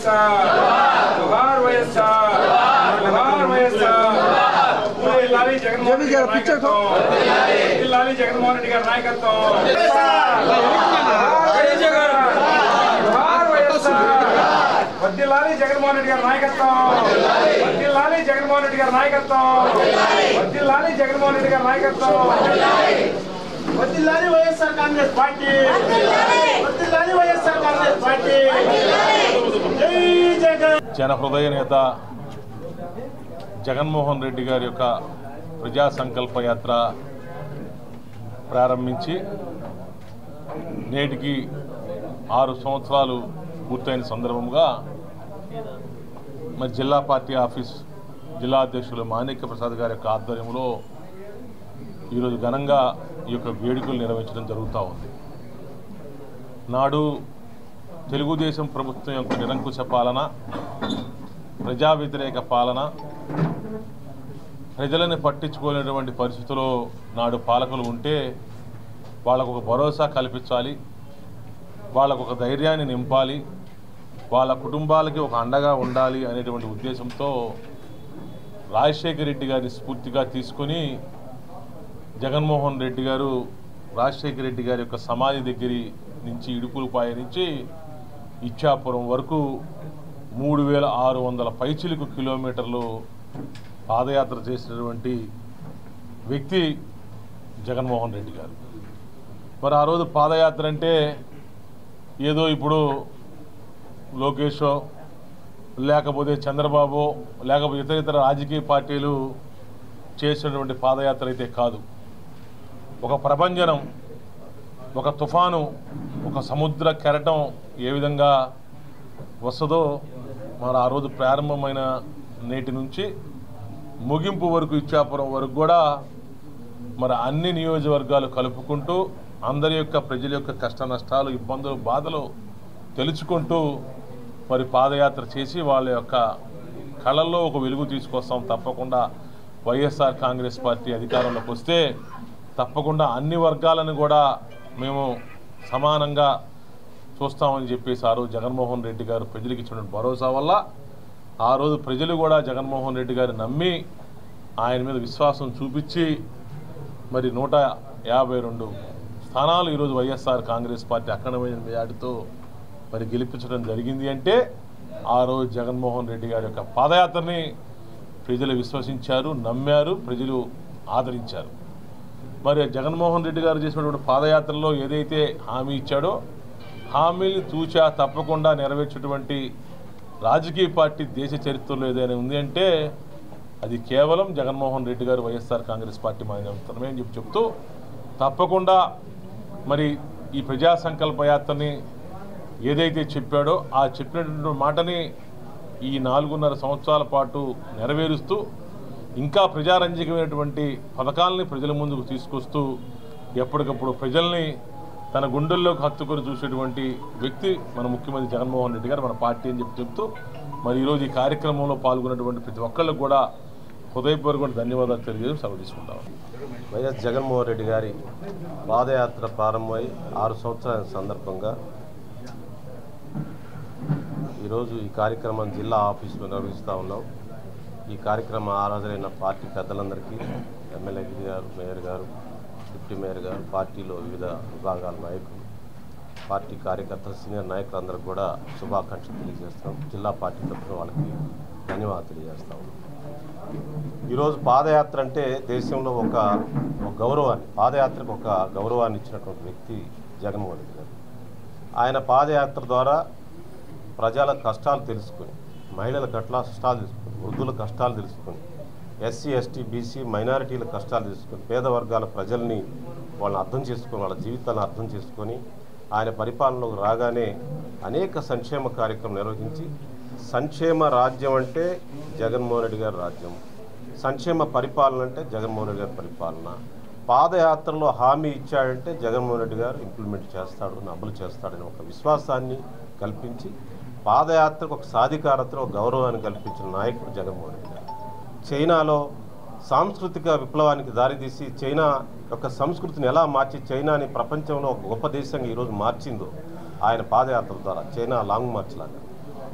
వైఎస్ఆర్ జోహార్ వైఎస్ఆర్ జోహార్ వైఎస్ఆర్ జిల్లాలి జగన్మోహన్ రెడ్డి గారి నాయకత్వం జిల్లాలి జగన్మోహన్ రెడ్డి గారి నాయకత్వం జై జగన్ జోహార్ వైఎస్ఆర్ వర్ధిల్లాలి జగన్మోహన్ రెడ్డి గారి నాయకత్వం వర్ధిల్లాలి జగన్మోహన్ రెడ్డి గారి నాయకత్వం వర్ధిల్లాలి జగన్మోహన్ రెడ్డి గారి నాయకత్వం వదిలాలి వైఎస్ఆర్ కాంగ్రెస్ పార్టీ వదిలాలి వైఎస్ఆర్ కాంగ్రెస్ పార్టీ జై జగన్ జన హృదయ నేత జగన్మోహన్ రెడ్డి గారి యొక్క ప్రజా సంకల్ప యాత్ర ప్రారంభించి నేటికి ఆరు సంవత్సరాలు పూర్తయిన సందర్భంగా మరి జిల్లా పార్టీ ఆఫీస్ జిల్లా అధ్యక్షులు మాణిక్య ప్రసాద్ గారి యొక్క ఆధ్వర్యంలో ఈరోజు ఘనంగా ఈ యొక్క వేడుకలు నిర్వహించడం జరుగుతూ ఉంది నాడు తెలుగుదేశం ప్రభుత్వం యొక్క నిరంకుశ పాలన ప్రజా వ్యతిరేక పాలన ప్రజలని పట్టించుకోలేనటువంటి పరిస్థితుల్లో నాడు పాలకులు ఉంటే వాళ్ళకు ఒక భరోసా కల్పించాలి వాళ్ళకు ఒక ధైర్యాన్ని నింపాలి వాళ్ళ కుటుంబాలకి ఒక అండగా ఉండాలి అనేటువంటి ఉద్దేశంతో రాజశేఖర రెడ్డి గారిని స్ఫూర్తిగా తీసుకొని జగన్మోహన్ రెడ్డి గారు రాజశేఖర రెడ్డి గారి యొక్క సమాధి దగ్గర నుంచి ఇడుపులపాయ నుంచి ఇచ్చాపురం వరకు మూడు వేల ఆరు వందల పైచిలుకు కిలోమీటర్లు పాదయాత్ర చేసినటువంటి వ్యక్తి జగన్మోహన్ రెడ్డి గారు మరి ఆ రోజు పాదయాత్ర అంటే ఏదో ఇప్పుడు లోకేషో లేకపోతే చంద్రబాబు లేకపోతే ఇతర ఇతర రాజకీయ పార్టీలు చేసినటువంటి పాదయాత్ర అయితే కాదు ఒక ప్రభంజనం ఒక తుఫాను ఒక సముద్ర కెరటం ఏ విధంగా వస్తుందో మరి ఆ రోజు ప్రారంభమైన నేటి నుంచి ముగింపు వరకు ఇచ్చాపురం వరకు కూడా మరి అన్ని నియోజకవర్గాలు కలుపుకుంటూ అందరి యొక్క ప్రజల యొక్క కష్ట నష్టాలు ఇబ్బందులు బాధలు తెలుసుకుంటూ మరి పాదయాత్ర చేసి వాళ్ళ యొక్క కళల్లో ఒక వెలుగు తీసుకొస్తాం తప్పకుండా వైఎస్ఆర్ కాంగ్రెస్ పార్టీ అధికారంలోకి వస్తే తప్పకుండా అన్ని వర్గాలను కూడా మేము సమానంగా చూస్తామని చెప్పేసి ఆ రోజు జగన్మోహన్ రెడ్డి గారు ప్రజలకు ఇచ్చిన భరోసా వల్ల ఆ రోజు ప్రజలు కూడా జగన్మోహన్ రెడ్డి గారు నమ్మి ఆయన మీద విశ్వాసం చూపించి మరి నూట యాభై రెండు స్థానాలు ఈరోజు వైఎస్ఆర్ కాంగ్రెస్ పార్టీ అఖండమైన మెజార్టీతో మరి గెలిపించడం జరిగింది అంటే ఆ రోజు జగన్మోహన్ రెడ్డి గారి యొక్క పాదయాత్రని ప్రజలు విశ్వసించారు నమ్మారు ప్రజలు ఆదరించారు మరి జగన్మోహన్ రెడ్డి గారు చేసినటువంటి పాదయాత్రలో ఏదైతే హామీ ఇచ్చాడో హామీని తూచా తప్పకుండా నెరవేర్చేటువంటి రాజకీయ పార్టీ దేశ చరిత్రలో ఏదైనా ఉంది అంటే అది కేవలం జగన్మోహన్ రెడ్డి గారు వైఎస్ఆర్ కాంగ్రెస్ పార్టీ మాత్రమే అని చెప్పి చెప్తూ తప్పకుండా మరి ఈ ప్రజా సంకల్ప యాత్రని ఏదైతే చెప్పాడో ఆ చెప్పినటువంటి మాటని ఈ నాలుగున్నర సంవత్సరాల పాటు నెరవేరుస్తూ ఇంకా ప్రజారంజకమైనటువంటి పథకాలని ప్రజల ముందుకు తీసుకొస్తూ ఎప్పటికప్పుడు ప్రజల్ని తన గుండెల్లోకి హత్తుకొని చూసేటువంటి వ్యక్తి మన ముఖ్యమంత్రి జగన్మోహన్ రెడ్డి గారు మన పార్టీ అని చెప్పి చెప్తూ మరి ఈరోజు ఈ కార్యక్రమంలో పాల్గొన్నటువంటి ప్రతి ఒక్కళ్ళకు కూడా హృదయపూర్వక ధన్యవాదాలు తెలియజేసి సెలవు తీసుకుంటాం వైఎస్ జగన్మోహన్ రెడ్డి గారి పాదయాత్ర ప్రారంభమై ఆరు సంవత్సరాల సందర్భంగా ఈరోజు ఈ కార్యక్రమం జిల్లా ఆఫీసులో నిర్వహిస్తూ ఉన్నాం ఈ కార్యక్రమం ఆరాధనైన పార్టీ పెద్దలందరికీ ఎమ్మెల్యే గిరి గారు మేయర్ గారు డిప్యూటీ మేయర్ గారు పార్టీలో వివిధ విభాగాల నాయకులు పార్టీ కార్యకర్తలు సీనియర్ నాయకులందరికీ కూడా శుభాకాంక్షలు తెలియజేస్తాం జిల్లా పార్టీ తరఫున వాళ్ళకి ధన్యవాదాలు తెలియజేస్తా ఉన్నాం ఈరోజు పాదయాత్ర అంటే దేశంలో ఒక ఒక గౌరవాన్ని పాదయాత్రకు ఒక గౌరవాన్ని ఇచ్చినటువంటి వ్యక్తి జగన్మోహన్ రెడ్డి గారు ఆయన పాదయాత్ర ద్వారా ప్రజల కష్టాలు తెలుసుకొని మహిళల కట్ల కష్టాలు తెలుసుకొని వృద్ధుల కష్టాలు తెలుసుకొని ఎస్సీ ఎస్టీ బీసీ మైనారిటీల కష్టాలు తెలుసుకొని పేద వర్గాల ప్రజల్ని వాళ్ళని అర్థం చేసుకొని వాళ్ళ జీవితాలను అర్థం చేసుకొని ఆయన పరిపాలనలోకి రాగానే అనేక సంక్షేమ కార్యక్రమం నిర్వహించి సంక్షేమ రాజ్యం అంటే జగన్మోహన్ రెడ్డి గారి రాజ్యం సంక్షేమ పరిపాలన అంటే జగన్మోహన్ రెడ్డి గారి పరిపాలన పాదయాత్రలో హామీ ఇచ్చాడంటే జగన్మోహన్ రెడ్డి గారు ఇంప్లిమెంట్ చేస్తాడు అమలు చేస్తాడని ఒక విశ్వాసాన్ని కల్పించి పాదయాత్రకు ఒక సాధికారతలో ఒక గౌరవాన్ని కల్పించిన నాయకుడు జగన్మోహన్ రెడ్డి గారు చైనాలో సాంస్కృతిక విప్లవానికి దారితీసి చైనా యొక్క సంస్కృతిని ఎలా మార్చి చైనాని ప్రపంచంలో ఒక గొప్ప దేశంగా ఈరోజు మార్చిందో ఆయన పాదయాత్ర ద్వారా చైనా లాంగ్ మార్చ్ లాగా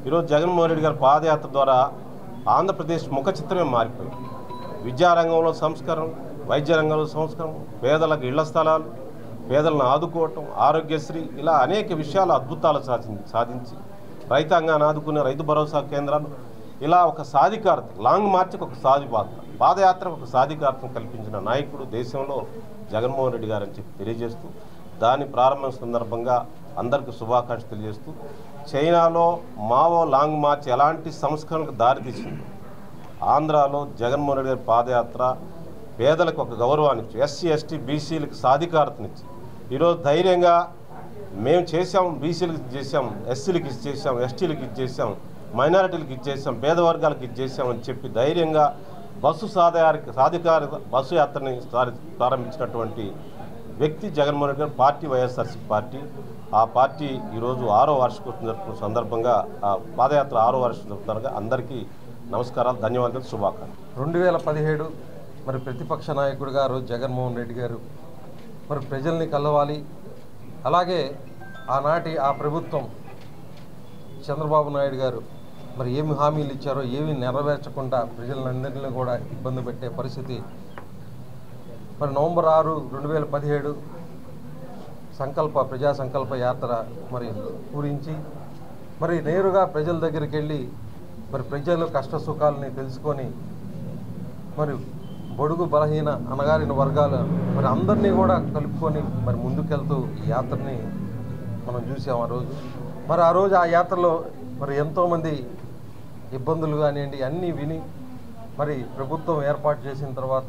ఈరోజు జగన్మోహన్ రెడ్డి గారి పాదయాత్ర ద్వారా ఆంధ్రప్రదేశ్ ముఖ చిత్రమే మారిపోయింది విద్యారంగంలో సంస్కరణ వైద్య రంగంలో సంస్కరణ పేదలకు ఇళ్ల స్థలాలు పేదలను ఆదుకోవటం ఆరోగ్యశ్రీ ఇలా అనేక విషయాలు అద్భుతాలు సాధించి సాధించి రైతాంగాన్ని ఆదుకునే రైతు భరోసా కేంద్రాలు ఇలా ఒక సాధికారత లాంగ్ మార్చ్కి ఒక సాధిపాత్ర పాదయాత్రకు ఒక సాధికారతను కల్పించిన నాయకుడు దేశంలో జగన్మోహన్ రెడ్డి గారు అని చెప్పి తెలియజేస్తూ దాని ప్రారంభం సందర్భంగా అందరికీ శుభాకాంక్షలు తెలియజేస్తూ చైనాలో మావో లాంగ్ మార్చ్ ఎలాంటి సంస్కరణకు దారితీసింది ఆంధ్రాలో జగన్మోహన్ రెడ్డి గారి పాదయాత్ర పేదలకు ఒక గౌరవాన్ని ఇచ్చి ఎస్సీ ఎస్టీ బీసీలకు సాధికారతనిచ్చి ఈరోజు ధైర్యంగా మేము చేసాం బీసీలకు ఇచ్చేసాం ఎస్సీలకు ఇచ్చేసాం ఎస్టీలకు ఇచ్చేసాం మైనారిటీలకు ఇచ్చేసాం పేద వర్గాలకు ఇచ్చేసాం అని చెప్పి ధైర్యంగా బస్సు సాధార సాధికార బస్సు యాత్రని సారి- ప్రారంభించినటువంటి వ్యక్తి జగన్మోహన్ రెడ్డి గారు పార్టీ వైఎస్ఆర్సీ పార్టీ ఆ పార్టీ ఈరోజు ఆరో వార్షికోత్సవం జరుపుకున్న సందర్భంగా ఆ పాదయాత్ర ఆరో వార్షికోత్సవం జరుపుతున్నారు అందరికీ నమస్కారాలు ధన్యవాదాలు శుభాకాంక్షలు రెండు వేల పదిహేడు మరి ప్రతిపక్ష నాయకుడిగా ఆ రోజు జగన్మోహన్ రెడ్డి గారు మరి ప్రజల్ని కలవాలి అలాగే ఆనాటి ఆ ప్రభుత్వం చంద్రబాబు నాయుడు గారు మరి ఏమి హామీలు ఇచ్చారో ఏమి నెరవేర్చకుండా ప్రజలందరినీ కూడా ఇబ్బంది పెట్టే పరిస్థితి మరి నవంబర్ ఆరు రెండు వేల పదిహేడు సంకల్ప ప్రజా సంకల్ప యాత్ర మరి పూరించి మరి నేరుగా ప్రజల దగ్గరికి వెళ్ళి మరి ప్రజల కష్ట సుఖాలని తెలుసుకొని మరి బడుగు బలహీన అనగారిన వర్గాలు మరి అందరినీ కూడా కలుపుకొని మరి ముందుకెళ్తూ ఈ యాత్రని మనం చూసాం ఆ రోజు మరి ఆ రోజు ఆ యాత్రలో మరి ఎంతోమంది ఇబ్బందులు కానివ్వండి అన్నీ విని మరి ప్రభుత్వం ఏర్పాటు చేసిన తర్వాత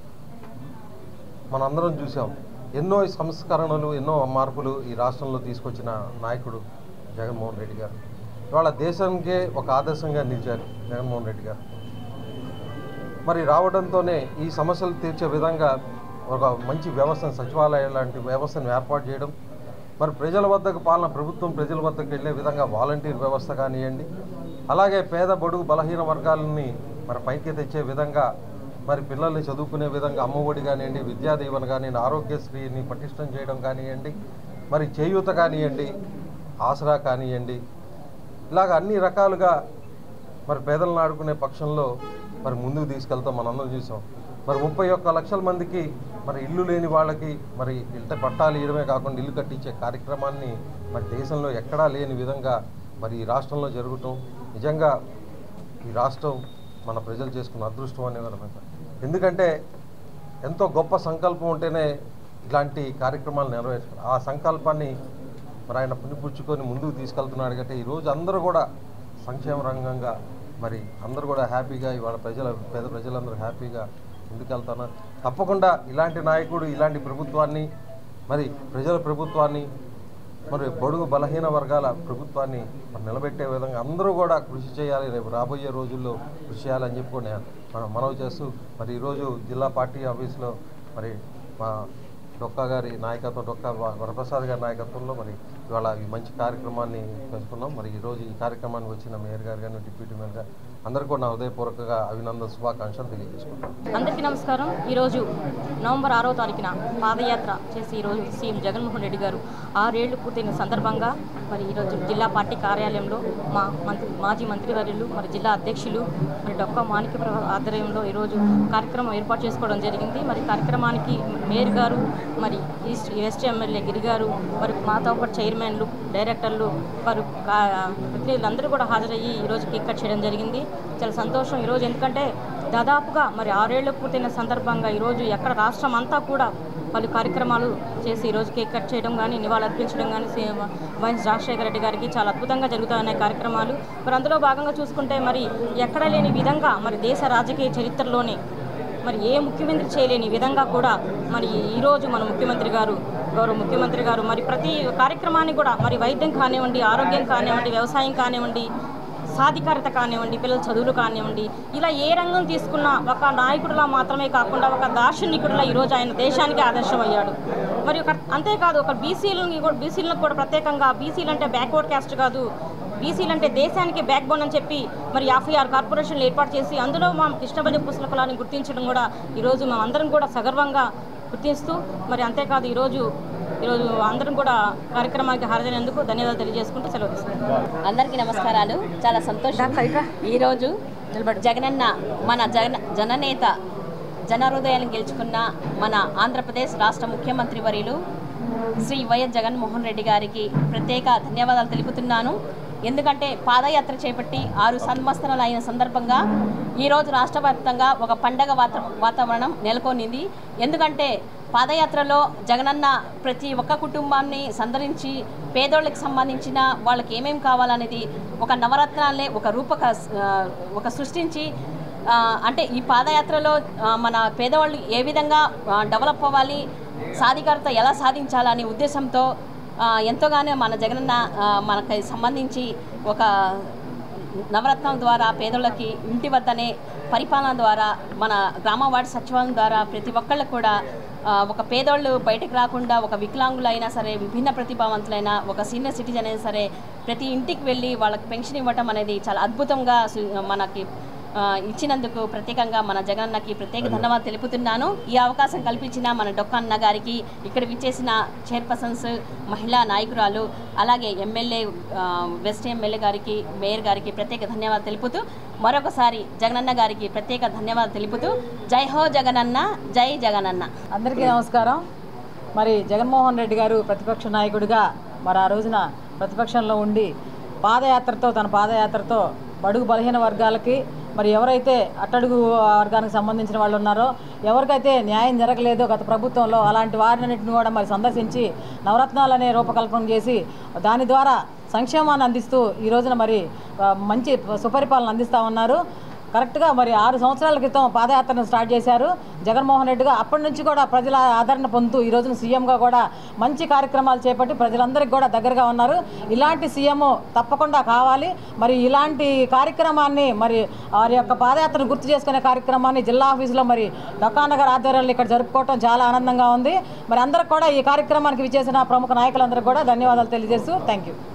మనందరం చూసాం ఎన్నో సంస్కరణలు ఎన్నో మార్పులు ఈ రాష్ట్రంలో తీసుకొచ్చిన నాయకుడు జగన్మోహన్ రెడ్డి గారు ఇవాళ దేశానికే ఒక ఆదర్శంగా నిలిచారు జగన్మోహన్ రెడ్డి గారు మరి రావడంతోనే ఈ సమస్యలు తీర్చే విధంగా ఒక మంచి వ్యవస్థను సచివాలయం లాంటి వ్యవస్థను ఏర్పాటు చేయడం మరి ప్రజల వద్దకు పాలన ప్రభుత్వం ప్రజల వద్దకు వెళ్ళే విధంగా వాలంటీర్ వ్యవస్థ కానివ్వండి అలాగే పేద బడుగు బలహీన వర్గాలని మరి పైకి తెచ్చే విధంగా మరి పిల్లల్ని చదువుకునే విధంగా అమ్మఒడి కానివ్వండి విద్యా దీవెన కానివ్వండి ఆరోగ్యశ్రీని పటిష్టం చేయడం కానివ్వండి మరి చేయూత కానివ్వండి ఆసరా కానివ్వండి ఇలాగ అన్ని రకాలుగా మరి పేదలను ఆడుకునే పక్షంలో మరి ముందుకు తీసుకెళ్తాం మనందరం చూసాం మరి ముప్పై ఒక్క లక్షల మందికి మరి ఇల్లు లేని వాళ్ళకి మరి ఇంట పట్టాలు ఇవ్వడమే కాకుండా ఇల్లు కట్టించే కార్యక్రమాన్ని మరి దేశంలో ఎక్కడా లేని విధంగా మరి ఈ రాష్ట్రంలో జరుగుతాం నిజంగా ఈ రాష్ట్రం మన ప్రజలు చేసుకున్న అదృష్టం అనేవారు ఎందుకంటే ఎంతో గొప్ప సంకల్పం ఉంటేనే ఇలాంటి కార్యక్రమాలు నెరవేర్చాలి ఆ సంకల్పాన్ని మరి ఆయన పుణిపుచ్చుకొని ముందుకు తీసుకెళ్తున్నాడు కాబట్టి ఈరోజు అందరూ కూడా సంక్షేమ రంగంగా మరి అందరూ కూడా హ్యాపీగా ఇవాళ ప్రజల పేద ప్రజలందరూ హ్యాపీగా ముందుకెళ్తున్నారు తప్పకుండా ఇలాంటి నాయకుడు ఇలాంటి ప్రభుత్వాన్ని మరి ప్రజల ప్రభుత్వాన్ని మరి బడుగు బలహీన వర్గాల ప్రభుత్వాన్ని మరి నిలబెట్టే విధంగా అందరూ కూడా కృషి చేయాలి రేపు రాబోయే రోజుల్లో కృషి చేయాలని చెప్పి కూడా నేను మనం మనవి చేస్తూ మరి ఈరోజు జిల్లా పార్టీ ఆఫీస్లో మరి మా డొక్కా గారి నాయకత్వం డొక్కా వ- వరప్రసాద్ గారి నాయకత్వంలో మరి ఇవాళ ఈ మంచి కార్యక్రమాన్ని చేసుకున్నాం మరి ఈరోజు ఈ కార్యక్రమానికి వచ్చిన మేయర్ గారు కానీ డిప్యూటీ మేయర్ గారు అందరికీ కూడా నా హృదయపూర్వకంగా అభినందన శుభాకాంక్షలు తెలియజేసుకుంటాను అందరికీ నమస్కారం ఈరోజు నవంబర్ ఆరో తారీఖున పాదయాత్ర చేసి ఈరోజు సీఎం జగన్మోహన్ రెడ్డి గారు ఆరేళ్లు పూర్తయిన సందర్భంగా మరి ఈరోజు జిల్లా పార్టీ కార్యాలయంలో మా మంత్రి మాజీ మంత్రివర్యులు మరి జిల్లా అధ్యక్షులు మరి డొక్క మాణిక్య ప్రభా ఆధ్వర్యంలో ఈరోజు కార్యక్రమం ఏర్పాటు చేసుకోవడం జరిగింది మరి కార్యక్రమానికి మేయర్ గారు మరి ఈస్ట్ వెస్ట్ ఎమ్మెల్యే గిరి గారు మరి మాతో పాటు చైర్మన్లు డైరెక్టర్లు వారు కా- ప్రతినిధులందరూ కూడా హాజరయ్యి ఈరోజు కేక్ కట్ చేయడం జరిగింది చాలా సంతోషం ఈరోజు ఎందుకంటే దాదాపుగా మరి ఆరేళ్లు పూర్తయిన సందర్భంగా ఈరోజు ఎక్కడ రాష్ట్రం అంతా కూడా పలు కార్యక్రమాలు చేసి ఈరోజు కేక్ కట్ చేయడం కానీ నివాళులర్పించడం కానీ సీఎం వైఎస్ రాజశేఖర రెడ్డి గారికి చాలా అద్భుతంగా జరుగుతున్నాయి కార్యక్రమాలు మరి అందులో భాగంగా చూసుకుంటే మరి ఎక్కడ లేని విధంగా మరి దేశ రాజకీయ చరిత్రలోనే మరి ఏ ముఖ్యమంత్రి చేయలేని విధంగా కూడా మరి ఈరోజు మన ముఖ్యమంత్రి గారు గౌరవ ముఖ్యమంత్రి గారు మరి ప్రతి కార్యక్రమాన్ని కూడా మరి వైద్యం కానివ్వండి ఆరోగ్యం కానివ్వండి వ్యవసాయం కానివ్వండి సాధికారత కానివ్వండి పిల్లల చదువులు కానివ్వండి ఇలా ఏ రంగం తీసుకున్నా ఒక నాయకుడిలా మాత్రమే కాకుండా ఒక దార్శనికుడిలా ఈరోజు ఆయన దేశానికి ఆదర్శమయ్యాడు మరి ఒక అంతేకాదు ఒక బీసీలని కూడా బీసీలకు కూడా ప్రత్యేకంగా బీసీలు అంటే బ్యాక్వర్డ్ క్యాస్ట్ కాదు బీసీలు అంటే దేశానికి బ్యాక్ బోన్ అని చెప్పి మరి యాభై ఆరు కార్పొరేషన్లు ఏర్పాటు చేసి అందులో మా కృష్ణబలి పుస్తకాలను గుర్తించడం కూడా ఈరోజు మేమందరం కూడా సగర్వంగా గుర్తిస్తూ మరి అంతేకాదు ఈరోజు ఈరోజు అందరం కూడా కార్యక్రమానికి హాజరైనందుకు ధన్యవాదాలు తెలియజేసుకుంటూ సెలవు తీసుకుంటాం అందరికీ నమస్కారాలు చాలా సంతోషం ఈరోజు జగనన్న మన జగన జననేత జన హృదయాన్ని గెలుచుకున్న మన ఆంధ్రప్రదేశ్ రాష్ట్ర ముఖ్యమంత్రి వర్యులు శ్రీ వైఎస్ జగన్మోహన్ రెడ్డి గారికి ప్రత్యేక ధన్యవాదాలు తెలుపుతున్నాను ఎందుకంటే పాదయాత్ర చేపట్టి ఆరు సంవత్సరాలు అయిన సందర్భంగా ఈరోజు రాష్ట్ర వ్యాప్తంగా ఒక పండగ వాత వాతావరణం నెలకొనింది ఎందుకంటే పాదయాత్రలో జగనన్న ప్రతి ఒక్క కుటుంబాన్ని సందరించి పేదోళ్ళకి సంబంధించిన వాళ్ళకి ఏమేం కావాలనేది ఒక నవరత్నాలే ఒక రూపక ఆ, ఒక సృష్టించి ఆ, అంటే ఈ పాదయాత్రలో ఆ, మన పేదవాళ్ళు ఏ విధంగా ఆ, డెవలప్ అవ్వాలి సాధికారత ఎలా సాధించాలనే ఉద్దేశంతో ఆ, ఎంతోగానో మన జగనన్న ఆ, మనకి సంబంధించి ఒక నవరత్నం ద్వారా పేదోళ్ళకి ఇంటి వద్దనే పరిపాలన ద్వారా మన గ్రామ వార్డు సచివాలయం ద్వారా ప్రతి ఒక్కళ్ళకు కూడా ఆ, ఒక పేదోళ్ళు బయటకు రాకుండా ఒక వికలాంగులైనా సరే విభిన్న ప్రతిభావంతులైన ఒక సీనియర్ సిటిజన్ అయినా సరే ప్రతి ఇంటికి వెళ్ళి వాళ్ళకి పెన్షన్ ఇవ్వటం అనేది చాలా అద్భుతంగా సు- మనకి ఆ, ఇచ్చినందుకు ప్రత్యేకంగా మన జగనన్నకి ప్రత్యేక ధన్యవాదాలు తెలుపుతున్నాను ఈ అవకాశం కల్పించిన మన డొక్కన్న గారికి ఇక్కడ విచ్చేసిన చైర్పర్సన్స్ మహిళా నాయకురాలు అలాగే ఎమ్మెల్యే ఆ, వెస్ట్ ఎమ్మెల్యే గారికి మేయర్ గారికి ప్రత్యేక ధన్యవాదాలు తెలుపుతూ మరొకసారి జగనన్న గారికి ప్రత్యేక ధన్యవాదాలు తెలుపుతూ జై హో జగనన్న జై జగనన్న అందరికీ నమస్కారం మరి జగన్మోహన్ రెడ్డి గారు ప్రతిపక్ష నాయకుడిగా మరి ఆ రోజున ప్రతిపక్షంలో ఉండి పాదయాత్రతో తన పాదయాత్రతో బడుగు బలహీన వర్గాలకి మరి ఎవరైతే అట్టడుగు వర్గానికి సంబంధించిన వాళ్ళు ఉన్నారో ఎవరికైతే న్యాయం జరగలేదో గత ప్రభుత్వంలో అలాంటి వారినన్నింటిని కూడా మరి సందర్శించి నవరత్నాలు అనే రూపకల్పన చేసి దాని ద్వారా సంక్షేమాన్ని అందిస్తూ ఈ రోజున మరి ఆ, మంచి సుపరిపాలన అందిస్తూ ఉన్నారు కరెక్ట్గా మరి ఆరు సంవత్సరాల క్రితం పాదయాత్రను స్టార్ట్ చేశారు జగన్మోహన్ రెడ్డిగా అప్పటి నుంచి కూడా ప్రజల ఆదరణ పొందుతూ ఈ రోజున సీఎంగా కూడా మంచి కార్యక్రమాలు చేపట్టి ప్రజలందరికీ కూడా దగ్గరగా ఉన్నారు ఇలాంటి సీఎం తప్పకుండా కావాలి మరి ఇలాంటి కార్యక్రమాన్ని మరి వారి యొక్క పాదయాత్రను గుర్తు చేసుకునే కార్యక్రమాన్ని జిల్లా ఆఫీసులో మరి దొక్కానగర్ ఆధ్వర్యంలో ఇక్కడ జరుపుకోవటం చాలా ఆనందంగా ఉంది మరి అందరికి కూడా ఈ కార్యక్రమానికి విచ్చేసిన ప్రముఖ నాయకులందరికీ కూడా ధన్యవాదాలు తెలియజేస్తూ థ్యాంక్ యూ